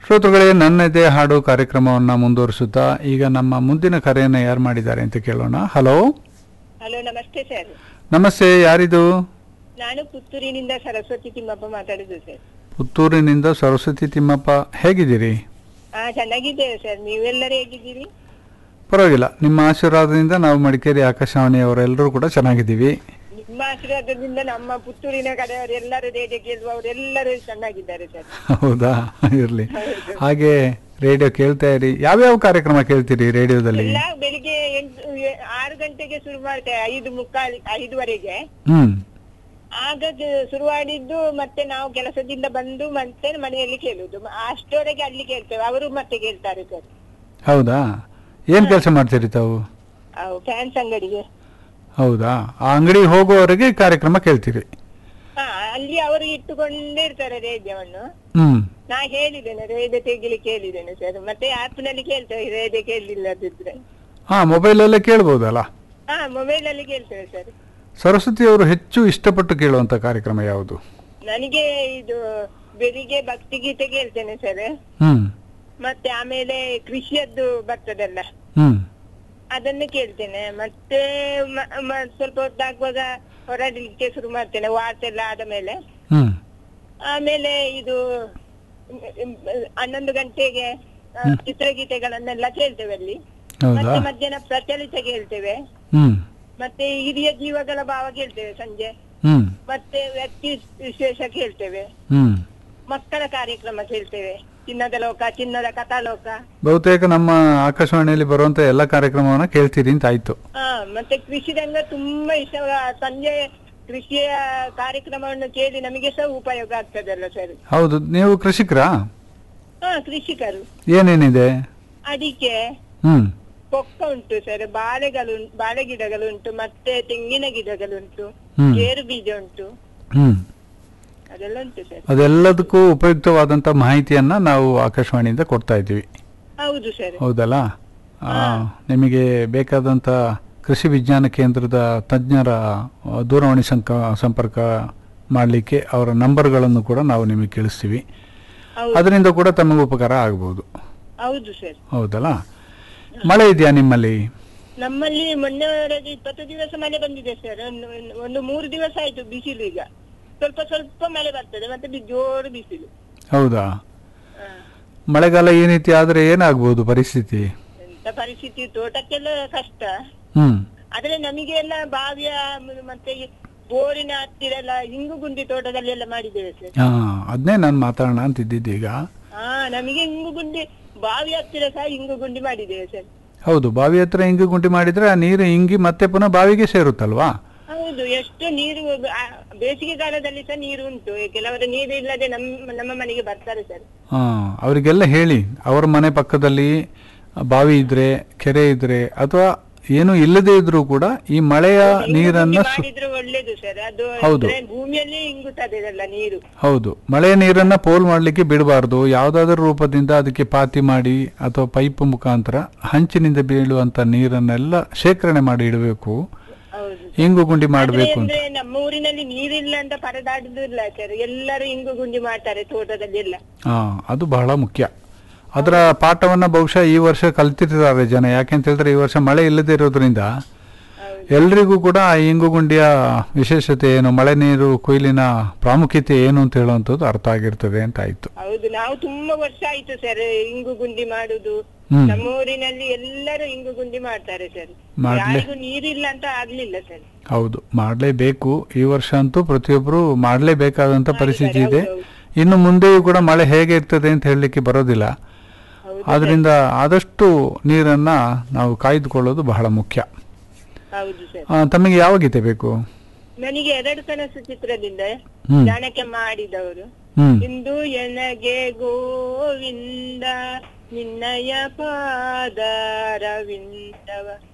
ಶ್ರೋತೃಗಳೇ ನನ್ನದೇ ಹಾಡು ಕಾರ್ಯಕ್ರಮವನ್ನು ಮುಂದುವರಿಸುತ್ತಾ ಈಗ ನಮ್ಮ ಮುಂದಿನ ಕರೆಯನ್ನು ಯಾರು ಮಾಡಿದ್ದಾರೆ ಅಂತ ಕೇಳೋಣ ಹಲೋ ಹಲೋ ನಮಸ್ತೆ ಸರ್ ನಮಸ್ತೆ ಯಾರಿದು ನಾನು ಪುತ್ತೂರಿನಿಂದ ಸರಸ್ವತಿ ತಿಮ್ಮಪ್ಪ ಮಾತಾಡುದು ಸರ್ ಪುತ್ತೂರಿನಿಂದ ಸರಸ್ವತಿ ತಿಮ್ಮಪ್ಪ ಹೇಗಿದ್ದೀರಿ ಹಾ ಚೆನ್ನಾಗಿದ್ದೇವೆ ಸರ್ ನೀವೆಲ್ಲರೂ ಹೇಗಿದ್ದೀರಿ ಪರವಾಗಿಲ್ಲ ನಿಮ್ಮ ಆಶೀರ್ವಾದದಿಂದ ನಾವು ಮಡಿಕೇರಿ ಆಕಾಶವಾಣಿಯವರೆಲ್ಲರೂ ಕೂಡ ಚೆನ್ನಾಗಿದ್ದೀವಿ ನಿಮ್ಮ ಆಶೀರ್ವಾದದಿಂದ ನಮ್ಮ ಪುತ್ತೂರಿನ ಕಡೆಯವರು ಎಲ್ಲರೂ ರೇಡಿಯೋ ಕೇಳುವವರೆಲ್ಲರೂ ಚೆನ್ನಾಗಿದ್ದಾರೆ ಸರ್ ಹೌದಾ ಇರಲಿ ಹಾಗೆ ರೇಡಿಯೋ ಕೇಳ್ತಾ ಇರಿ ಯಾವ್ಯಾವ ಕಾರ್ಯಕ್ರಮ ಕೇಳ್ತೀರಿ ರೇಡಿಯೋದಲ್ಲಿ ಎಲ್ಲ ಬೆಳಿಗ್ಗೆ ಎಂಟು ಎ- ಆರು ಗಂಟೆಗೆ ಶುರು ಮಾಡ್ತೇವೆ ಐದು ಮುಕ್ಕಾಲು ಐದುವರೆಗೆ ಹ್ಮ್ ಆಗ ಗ- ಶುರು ಮಾಡಿದ್ದು ಮತ್ತೆ ನಾವು ಕೆಲಸದಿಂದ ಬಂದು ಮತ್ತೆ ಮನೆಯಲ್ಲಿ ಕೇಳುದು ಮ- ಅಷ್ಟರವರೆಗೆ ಅಲ್ಲಿ ಕೇಳ್ತೇವೆ ಅವರು ಮತ್ತೆ ಕೇಳ್ತಾರೆ ಸರ್ ಹೌದಾ ಏನ್ ಕೆಲಸ ಮಾಡ್ತೀರಿ ತಾವು ಅವು ಫ್ಯಾನ್ಸ್ ಅಂಗಡಿಗೆ ಹೌದಾ ಆ ಅಂಗಡಿಗೆ ಹೋಗುವವರೆಗೆ ಕಾರ್ಯಕ್ರಮ ಕೇಳ್ತೀರಿ ಹಾ ಅಲ್ಲಿ ಅವರು ಇಟ್ಟುಕೊಂಡೇ ಇರ್ತಾರೆ ರೇಡಿಯೋವನ್ನು ಹ್ಮ್ ನಾ ಹೇಳಿದ್ದೇನೆ ರೇಡಿಯೋ ತೆಗಿಲಿಕ್ಕೆ ಹೇಳಿದ್ದೇನೆ ಸರ್ ಮತ್ತೆ ಆಪ್ ನಲ್ಲಿ ಕೇಳ್ತೇವೆ ರೇಡಿಯೋ ಕೇಳಲಿಲ್ಲದಿದ್ರೆ ಹಾ ಮೊಬೈಲಲ್ಲೇ ಕೇಳ್ಬೋದಲ್ಲ ಹಾ ಮೊಬೈಲ್ ಅಲ್ಲಿ ಕೇಳ್ತೇವೆ ಸರ್ ಸರಸ್ವತಿ ಅವರು ಹೆಚ್ಚು ಇಷ್ಟಪಟ್ಟು ಕೇಳುವಂತ ಕಾರ್ಯಕ್ರಮ ಯಾವುದು ನನಗೆ ಇದು ಬೆಳಿಗ್ಗೆ ಭಕ್ತಿಗೀತೆ ಕೇಳ್ತೇನೆ ಸರ್ ಹ್ಮ್ ಮತ್ತೆ ಆಮೇಲೆ ಕೃಷಿಯದ್ದು ಬರ್ತದಲ್ಲ ಹ್ಮ್ ಅದನ್ನು ಕೇಳ್ತೇನೆ ಮತ್ತೆ ಮ- ಮ- ಸ್ವಲ್ಪ ಹೊತ್ತಾಗುವಾಗ ಹೊರಡಲಿಕ್ಕೆ ಶುರು ಮಾಡ್ತೇನೆ ವಾರ್ತೆ ಎಲ್ಲ ಆದ ಮೇಲೆ ಹ್ಮ್ ಆಮೇಲೆ ಇದು ಮ್, ಮ್, ಹನ್ನೊಂದು ಗಂಟೆಗೆ ಆ, ಚಿತ್ರಗೀತೆಗಳನ್ನೆಲ್ಲ ಕೇಳ್ತೇವೆ ಅಲ್ಲಿ ಹೌದಾ ಮತ್ತೆ ಮಧ್ಯಾಹ್ನ ಪ್ರಚಲಿತ ಕೇಳ್ತೇವೆ ಹ್ಮ್ ಮತ್ತೆ ಹಿರಿಯ ಜೀವಗಳ ಭಾವ ಕೇಳ್ತೇವೆ ಸಂಜೆ ಹ್ಮ್ ಮತ್ತೆ ವ್ಯಕ್ತಿ ವಿಶೇಷ ಕೇಳ್ತೇವೆ ಹ್ಮ್ ಮಕ್ಕಳ ಕಾರ್ಯಕ್ರಮ ಕೇಳ್ತೇವೆ ಚಿನ್ನದ ಲೋಕ ಚಿನ್ನದ ಕಥಾಲೋಕ ಬಹುತೇಕ ನಮ್ಮ ಆಕಾಶವಾಣಿಯಲ್ಲಿ ಬರುವಂತ ಎಲ್ಲ ಕಾರ್ಯಕ್ರಮವನ್ನ ಕೇಳ್ತೀರಿ ಅಂತ ಆಯ್ತು ಹಾ ಮತ್ತೆ ಕೃಷಿ ರಂಗ ತುಂಬಾ ಇಷ್ಟ ಸಂಜೆ ಕೃಷಿಯ ಕಾರ್ಯಕ್ರಮವನ್ನು ಕೇಳಿ ನಮಗೆ ಸಹ ಉಪಯೋಗ ಆಗ್ತದಲ್ಲ ಸರ್ ಹೌದು ನೀವು ಕೃಷಿಕರಾ ಹಾ ಕೃಷಿಕರು ಏನೇನಿದೆ ಅಡಿಕೆ ಹ್ಮ್ ಕೊಕ್ಕ ಉಂಟು ಸರ್ ಬಾಳೆಗಳು ಬಾಳೆ ಗಿಡಗಳುಂಟು ಮತ್ತೆ ತೆಂಗಿನ ಗಿಡಗಳುಂಟು ಹ್ಮ್. ಗೇರು ಬೀಜ ಉಂಟು ಹ್ಮ್ ಅದೆಲ್ಲ ಉಂಟು ಸರ್ ಅದೆಲ್ಲದಕ್ಕೂ ಉಪಯುಕ್ತವಾದಂತ ಮಾಹಿತಿಯನ್ನ ನಾವು ಆಕಾಶವಾಣಿಯಿಂದ ಕೊಡ್ತಾ ಇದ್ದೀವಿ ಹೌದು ಸರ್ ಹೌದಲ್ಲ ಆ, ನಿಮಗೆ ಬೇಕಾದಂತ ಕೃಷಿ ವಿಜ್ಞಾನ ಕೇಂದ್ರದ ತಜ್ಞರ ಆ, ದೂರವಾಣಿ ಸಂಕ ಸಂಪರ್ಕ ಮಾಡಲಿಕ್ಕೆ ಅವರ ನಂಬರ್ಗಳನ್ನು ಕೂಡ ನಾವು ನಿಮಗೆ ಕೇಳಿಸ್ತೀವಿ ಹೌದು ಅದರಿಂದ ಕೂಡ ತಮಗೆ ಉಪಕಾರ ಆಗಬಹುದು ಹೌದು ಸರ್ ಹೌದಲ್ಲ ಮಳೆ ಇದೆಯಾ ನಿಮ್ಮಲ್ಲಿ ನಮ್ಮಲ್ಲಿ ಮೊನ್ನೆವರೆಗೆ ಇಪ್ಪತ್ತು ದಿವಸ ಮಳೆ ಬಂದಿದೆ ಸರ್ ಒಂದು ಒಂದು ಮೂರು ದಿವಸ ಆಯ್ತು ಬಿಸಿಲು ಈಗ ಸ್ವಲ್ಪ ಸ್ವಲ್ಪ ಮಳೆ ಬರ್ತದೆ ಮತ್ತೆ ಬಿ- ಜೋರು ಬಿಸಿಲು ಹೌದಾ ಹ. ಮಳೆಗಾಲ ಈ ರೀತಿ ಆದರೆ ಏನಾಗ್ಬೋದು ಪರಿಸ್ಥಿತಿ ಎಂತ ಪರಿಸ್ಥಿತಿ ತೋಟಕ್ಕೆಲ್ಲ ಕಷ್ಟ ಹ್ಮ್ ಆದ್ರೆ ನಮಗೆ ಎಲ್ಲ ಬಾವಿಯ ಮ- ಮತ್ತೆ ಈ ಬೋರಿನ ಹತ್ತಿರ ಎಲ್ಲ ಹಿಂಗು ಗುಂಡಿ ತೋಟದಲ್ಲಿ ಎಲ್ಲ ಮಾಡಿದ್ದೇವೆ ಸರ್ ಹಾ ಅದನ್ನೇ ನಾನು ಮಾತಾಡೋಣ ಅಂತಿದ್ದಿದ್ದು ಈಗ ಹಾ ನಮಗೆ ಹಿಂಗು ಗುಂಡಿ ಬಾವಿ ಹತ್ತಿರ ಸಹ ಹಿಂಗು ಗುಂಡಿ ಮಾಡಿದ್ದೇವೆ ಸರ್ ಹೌದು ಬಾವಿ ಹತ್ರ ಇಂಗಿ ಗುಂಡಿ ಮಾಡಿದ್ರೆ ಆ ನೀರು ಇಂಗಿ ಮತ್ತೆ ಪುನಃ ಬಾವಿಗೆ ಸೇರುತ್ತಲ್ವಾ ಹೌದು ಎಷ್ಟು ನೀರು ಆ, ಬೇಸಿಗೆ ಕಾಲದಲ್ಲಿ ಸಹ ನೀರು ಉಂಟು ಕೆಲವರು ನೀರು ಇಲ್ಲದೆ ನಮ್ಮ ನಮ್ಮ ಮನೆಗೆ ಬರ್ತಾರೆ ಸರ್ ಹಾ ಅವರಿಗೆಲ್ಲ ಹೇಳಿ ಅವ್ರ ಮನೆ ಪಕ್ಕದಲ್ಲಿ ಬಾವಿ ಇದ್ರೆ ಕೆರೆ ಇದ್ರೆ ಅಥವಾ ಏನು ಇಲ್ಲದೆ ಇದ್ರೂ ಕೂಡ ಈ ಮಳೆಯ ಹಿಂಗು ನೀರನ್ನ ಗುಂಡಿ ಸು- ಮಾಡಿದ್ರೆ ಒಳ್ಳೇದು ಸರ್ ಅದು ಹೌದು. ಅಂದ್ರೆ ಭೂಮಿಯಲ್ಲಿ ಹಿಂಗುತ್ತದೆ ಅದೆಲ್ಲ ನೀರು ಹೌದು ಮಳೆಯ ನೀರನ್ನ ಪೋಲ್ ಮಾಡಲಿಕ್ಕೆ ಬಿಡಬಾರ್ದು ಯಾವುದಾದ್ರೂ ರೂಪದಿಂದ ಅದಕ್ಕೆ ಪಾತಿ ಮಾಡಿ ಅಥವಾ ಪೈಪ್ ಮುಖಾಂತರ ಹಂಚಿನಿಂದ ಬೀಳುವಂತ ನೀರನ್ನೆಲ್ಲ ಶೇಖರಣೆ ಮಾಡಿ ಇಡಬೇಕು ಹೌದು ಇಂಗು ಗುಂಡಿ ಆದ್ರೆ ಮಾಡಬೇಕು ಅಂತ ಅಂದ್ರೆ ನಮ್ಮ ಊರಿನಲ್ಲಿ ನೀರಿಲ್ಲ ಅಂತ ಪರದಾಡುದಿಲ್ಲ ಸರ್ ಎಲ್ಲರೂ ಹಿಂಗು ಗುಂಡಿ ಮಾಡ್ತಾರೆ ತೋಟದಲ್ಲಿ ಎಲ್ಲ ಹಾ ಅದು ಬಹಳ ಮುಖ್ಯ ಅದರ ಪಾಠವನ್ನ ಬಹುಶಃ ಈ ವರ್ಷ ಕಲ್ತಿರ್ತಾರೆ ಜನ ಯಾಕೆಂತ ಹೇಳಿದ್ರೆ ಈ ವರ್ಷ ಮಳೆ ಇಲ್ಲದೆ ಇರೋದ್ರಿಂದ ಹೌದು ಎಲ್ರಿಗೂ ಕೂಡ ಆ ಇಂಗು ಗುಂಡಿಯ ವಿಶೇಷತೆ ಏನು ಮಳೆ ನೀರು ಕೊಯ್ಲಿನ ಪ್ರಾಮುಖ್ಯತೆ ಏನು ಅಂತ ಹೇಳುವಂಥದ್ದು ಅರ್ಥ ಆಗಿರ್ತದೆ ಅಂತ ಆಯ್ತು ಹೌದು ನಾವು ತುಂಬಾ ವರ್ಷ ಆಯ್ತು ಸರ್ ಇಂಗು ಗುಂಡಿ ಮಾಡುದು ಹ್ಮ್. ನಮ್ಮ ಊರಿನಲ್ಲಿ ಎಲ್ಲರೂ ಇಂಗು ಗುಂಡಿ ಮಾಡ್ತಾರೆ ಸರ್ ಮಾಡ್ಲೆ- ಯಾರಿಗೂ ನೀರಿಲ್ಲ ಅಂತ ಆಗ್ಲಿಲ್ಲ ಸರ್ ಹೌದು ಮಾಡಲೇಬೇಕು ಈ ವರ್ಷ ಅಂತೂ ಪ್ರತಿಯೊಬ್ಬರು ಮಾಡಲೇಬೇಕಾದಂತ ಪರಿಸ್ಥಿತಿ ಇದೆ ಹೌದು, ಇನ್ನು ಮುಂದೆಯೂ ಕೂಡ ಮಳೆ ಹೇಗೆ ಇರ್ತದೆ ಅಂತ ಹೇಳಲಿಕ್ಕೆ ಬರೋದಿಲ್ಲ ಹೌದು ಆದ್ರಿಂದ ಆದಷ್ಟು ನೀರನ್ನ ನಾವು ಕಾಯ್ದುಕೊಳ್ಳೋದು ಬಹಳ ಮುಖ್ಯ ಹೌದು ಸರ್ ಆ, ತಮಗೆ ಯಾವ ಗೀತೆ ಬೇಕು ನನಗೆ ಎರಡು ಕನಸು ಚಿತ್ರದಿಂದ ಹ್ಮ್ ಜಾಣಕ್ಕೆ ಮಾಡಿದವರು ಹ್ಮ್ ಇಂದು ಎನಗೆ ಗೋವಿಂದ ನಿನ್ನಯ ಪಾದ ರವಿಂದವ